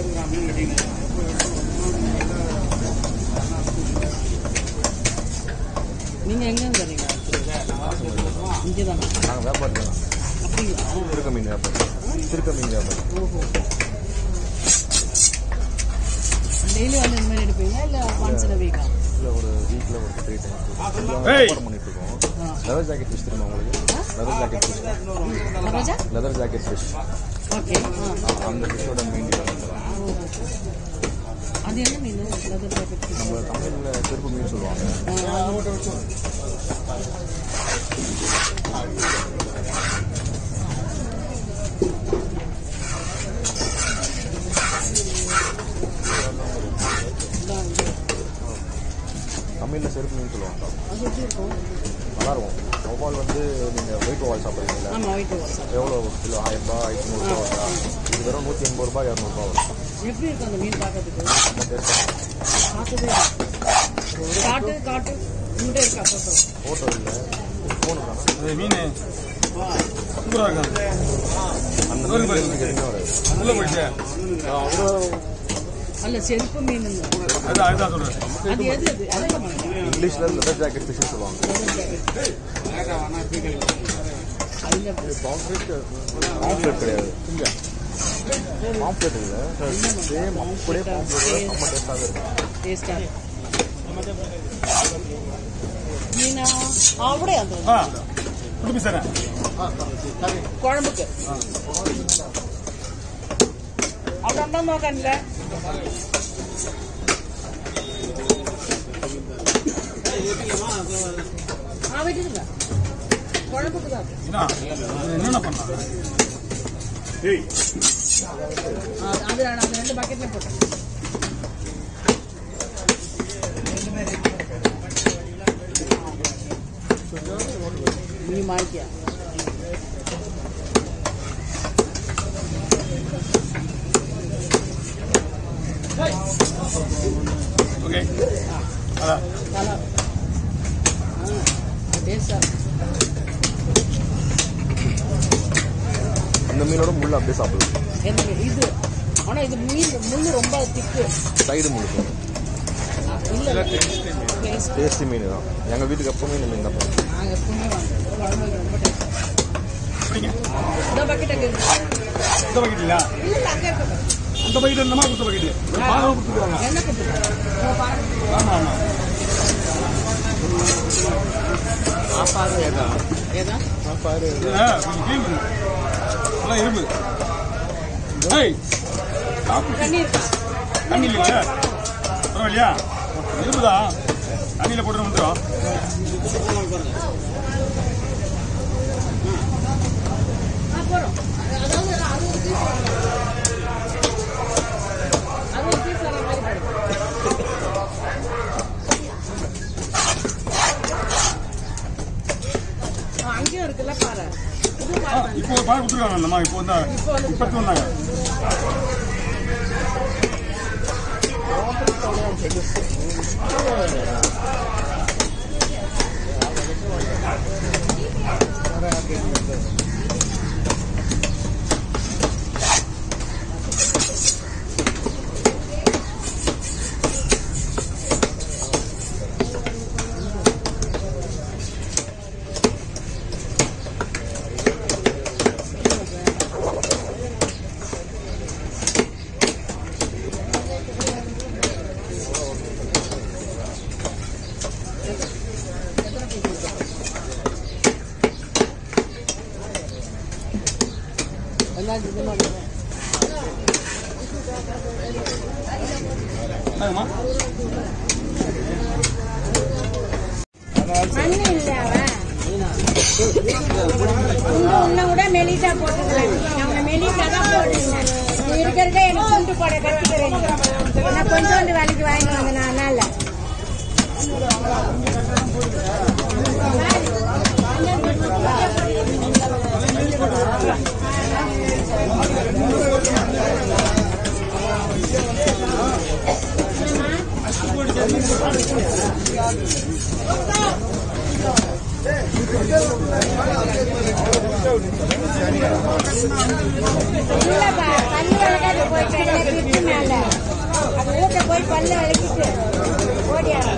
நீங்க எங்க இருந்து வரீங்க இங்கே தானா நாங்கள் வியாபாரி தான் அப்படிங்களா திருக்க மீன் வியாபாரி திருக்க மீன் வியாபாரி ஓஹோ டெய்லி வந்து இந்த மாதிரி எடுப்பீங்க இல்லை ஒன்ஸ் இன் வீக்கா இல்லை ஒரு வீக்கில் ஒரு த்ரீ டைம்ஸ் ஏய். வியாபாரம் பண்ணிட்டு இருக்கோம் ஆ. லெதர் ஜாக்கெட் ஃபிஷ் தெரியுமா உங்களுக்கு லெதர் ஜாக்கெட் ஃபிஷ் மகாராஜா லெதர் ஜாக்கெட் ஃபிஷ் ஓகே ஆ அந்த ஃபிஷ்ஷோட மீன் ஓஹோ அது என்ன மீன் லெதர் ஜாக்கெட் ஃபிஷ் நம்ம தமிழில் திருப்பு மீன் சொல்லுவாங்க தமிழில் செருப்பு மீன் சொல்லுவாங்க அது எப்படி இருக்கும் நல்லா இருக்கும் வௌவால் வந்து நீங்கள் ஒயிட் வௌவால் சாப்பிட்றீங்களா ஆமாம் ஒயிட் வாசா எவ்வளோ கிலோ ஆயிரம் ரூபாய் ஆயிரத்தி நூறுரூவா வருதா இது வெறும் நூற்றி எண்பது ரூபாய் இரநூறுபா வரும் எப்படி இருக்கு அந்த மீன் பார்க்கறதுக்கு ரொம்ப டேஸ்ட்டாக பார்த்ததே இல்லை. காட்டு காட்டு உங்கள்கிட்ட இருக்கா ஃபோட்டோ ஃபோட்டோ இல்லை ஃபோனு தானே இது மீன் சூப்பரா இருக்கு அந்த மீன் கேட்டிங்கன்னா வராது உள்ள போயிட்டு அவ்வளோ அல்ல செருப்பு மீன் அதுதான் அதுதான் சொல்றேன் அது எது அது அதான் பண்ணுறேன் இங்கிலீஷில் லெதர் ஜாக்கெட் ஃபிஷ்னு சொல்லுவாங்க அதில் பாம்ப்ளெட் கிடையாது பாம்ப்ளெட் இல்லை சேம் அப்படியே பாம்ப்ளெட் ரொம்ப டேஸ்ட்டாகவே இருக்கும் டேஸ்டாக மீனா அப்படியே அந்த ஆ குடும்பி சார் കുഴമ്പക്ക് അവിടെ ഉണ്ടോ നോക്കാനില്ല ആ പറ്റില്ല കുഴമ്പക്ക് താ என்ன என்னென்ன பண்ணலாம் ആ, അത് വേണം അത് രണ്ട് ബക്കറ്റിലെ പോട്ടെ നീ മായ്ക്കാം ஓகே அதான் தலை ஆ டேஸ்டாக அந்த மீனோட முள் அப்படியே சாப்பிடலாம் எனக்கு இது ஆனால் இது மீன் முள்ளு ரொம்ப திக்கு சைடு முழுக்கு இல்லை டேஸ்ட் டேஸ்டி மீன் தான் எங்கள் வீட்டுக்கு எப்பவுமே இந்த மீன் தான் பண்ணுவோம் நாங்கள் எப்பவுமே வாங்குவோம் குழம்புக்கு ரொம்ப டேஸ்ட் பிடிங்க இந்த பக்கெட் அங்கே இருக்கு இந்த பக்கெட் இல்லையா இல்லை இல்லை அங்கே இருக்கு அந்த பக்கெட் இந்த மாதிரி கொடுத்த பக்கெட் பாகம் கொடுத்துருவாங்க என்ன கொடுத்துருக்கோம் பாருங்க ஆமா ஆமா ஏதா இதுல கொஞ்சம் க்ளீன் பண்ணு எல்லாம் இரும்பு ஏய் சாப்பிட்டு தண்ணி இருக்கா தண்ணி இல்லையா பரவாயில்லையா இரும்புதான் தண்ணியில் போட்டு வந்துடும் ஆ போகிறோம் அதாவது அது ஒரு பீஸ் அது ஒரு பீஸ் வர மாதிரி போடும் ஆ, அங்கேயும் இருக்குல்ல பாரு இது ஆ, பாரு இப்போ ஒரு பால் கொடுத்துருக்காங்க நம்ம இப்போ வந்து இப்பத்து வந்தாங்க எல்லாம் இது மாதிரி என்னங்கம்மா மண்ணு இல்ல அவன் உங்க உன்னை விட மெலிசா போட்டுக்கிறேன் நான் உன்னை மெலிசா தான் போட்டுருந்தேன் நீ இருக்கிறதே எனக்கு குண்டு போட கத்துக்கிறேன் நான் கொஞ்சோண்டு வேலைக்கு வாங்கி வந்தேன் நான் அதனால இல்லப்பா பல்லு விளக்காது போய் கடையில பிரிச்சு மேல அது வீட்டை போய் பல்லு விளக்கிட்டு ஓடியா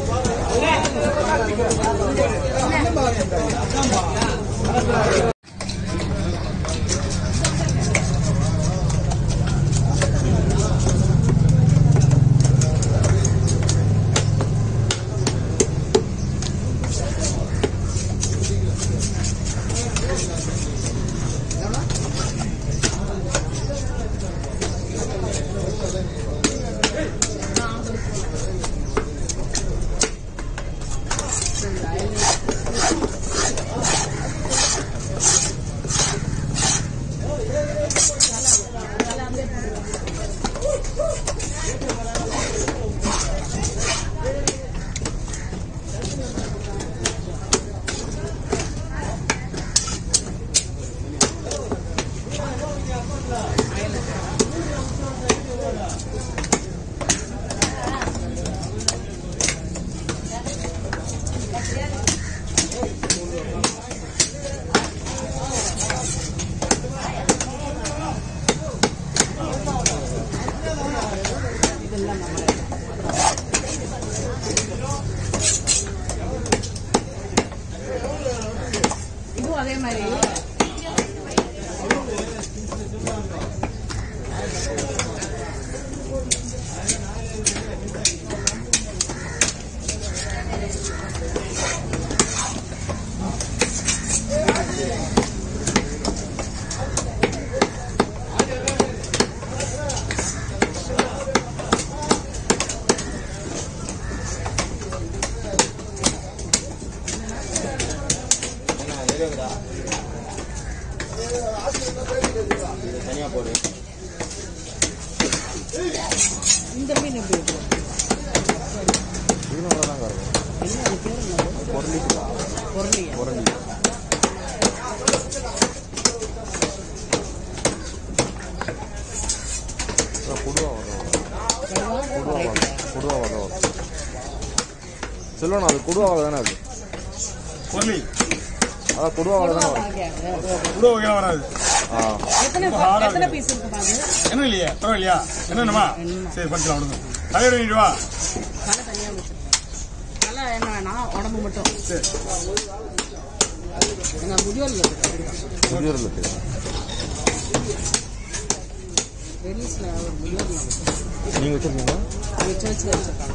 இதுவும் அதே மாதிரி தனியாக போடு இந்த மீன் எப்படி இருக்கும் இது நல்லா தாங்க இருக்கும் என்ன அது பேர் என்னது? பொருளிக்குதா பொருளியா பொருளி குடுவா வரும் கடுவா குடுவா வரும் குடுவா வரும் செல்வன் அது குடுவா வகை தானே அது பொருளி அதான் குடுவா வகை தானே வரும் இவ்வளோ வகையாக வராது ஆ எத்தனை எத்தனை பீஸ் இருக்குப்பா அது என்ன இல்லையே பரவாயில்லையா என்னென்னமா சரி படிக்கலாம் விடுங்க தலைவர் வேண்டிட்டு வா தலை தனியாக வச்சிருக்கேன் தலை என்ன வேணாம் உடம்பு மட்டும் சரி எங்க முதியோர் இருக்கு முதியோரில் இருக்குது வெனிஸ்ல ஒரு முதியோர் இல்லம் நீங்கள் வச்சுருக்கீங்களா அவங்க சர்ச்சில் வச்சிருக்காங்க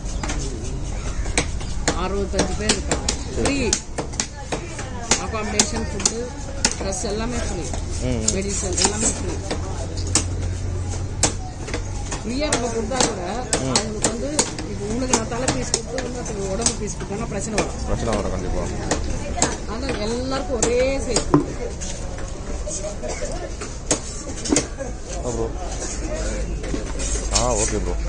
அறுபத்தஞ்சு பேர் இருக்காங்க ஃப்ரீ அகாமடேஷன் ஃபுட்டு ட்ரெஸ் எல்லாமே ஃப்ரீ ம் மெடிசன் எல்லாமே ஃப்ரீ ஃப்ரீயாக நம்ம கொடுத்தா கூட அவங்களுக்கு வந்து இப்போ உனக்கு நான் தலை பீஸ் கொடுத்து இன்னொருத்தருக்கு உடம்பு பீஸ் கொடுத்தோம்னா பிரச்சனை வரும் பிரச்சனை வரும் கண்டிப்பாக ஆனால் எல்லாருக்கும் ஒரே சைஸ் ப்ரோ ஆ ஓகே ப்ரோ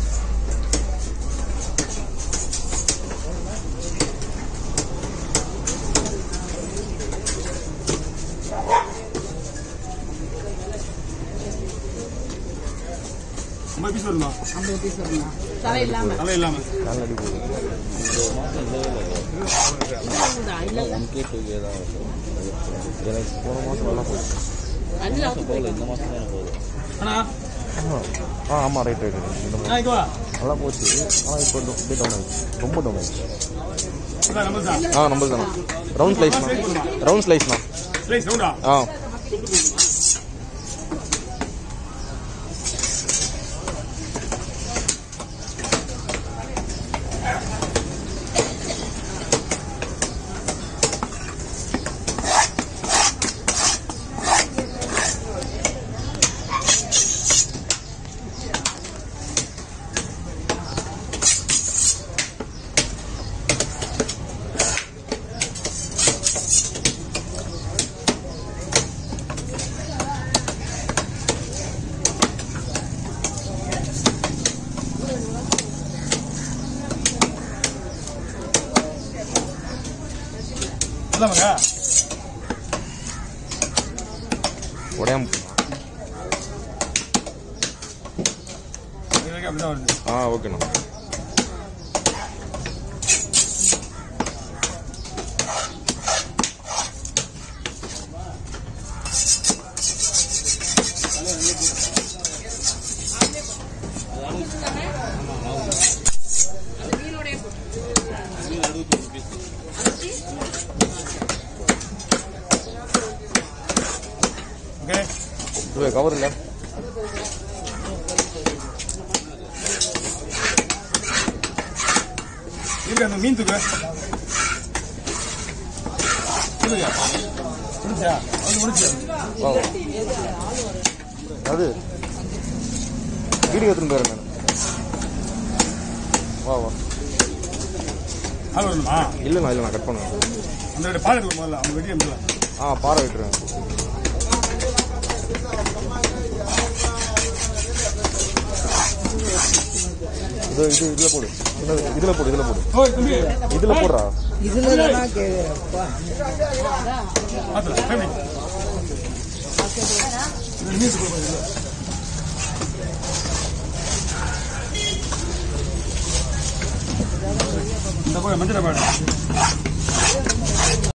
ஐம்பது பீஸ் வருமா ஐம்பது பீஸ் வருமா தலை இல்லாமல் தலை இல்லாமல் நல்ல அடி போகுது இல்லை எனக்கு போன மாதம் நல்லா போச்சு அஞ்சு ஆஃப் போயிடலாம் அண்ணா ஆ ஆமாம் ரைட் ரைட் இந்த மாதிரி ஆ இங்க வா நல்லா போச்சு ஆனால் இப்போ அப்படியே டவுன் ஆயிடுச்சு ரொம்ப டவுன் ஆயிடுச்சு இதான் நம்பர் தான் ஆ நம்பர் தானே ரவுண்ட் ஸ்லைஸ்ண்ணா ரவுண்ட் ஸ்லைஸ்ண்ணா ஸ்லைஸ் ரவுண்டா ஆ இல்லாமங்க உடையாம இது வரைக்கும் அப்படிதான் வருது ஆ ஓகேண்ணா அந்த மீனோடைய ஓகே இது கவர் இல்லை இருக்கு அந்த மீன் தூக்கு சொல்லுங்க முடிச்சா அது முடிச்சு வா வா. அது வீடியோ எடுத்துன்னு போயிடுறேன் நான் வா வா ஆள் வரணுமா இல்லைண்ணா இல்லை நான் கட் பண்ணுவேன் அந்த ரெண்டு பால் எடுக்க முதல்ல அவங்க வெட்டி அனுப்பலாம் ஆ பாறை விட்டுருவேன் இது இது இதுல போடு என்னது? இதுல போடு இதுல போடு ஓய் தம்பி இதுல போடுறா மாத்தல ஃபேமிலி ரெண்டு மீன் தூக்கு போடுங்க. இந்த போய் மஞ்சள் பாடு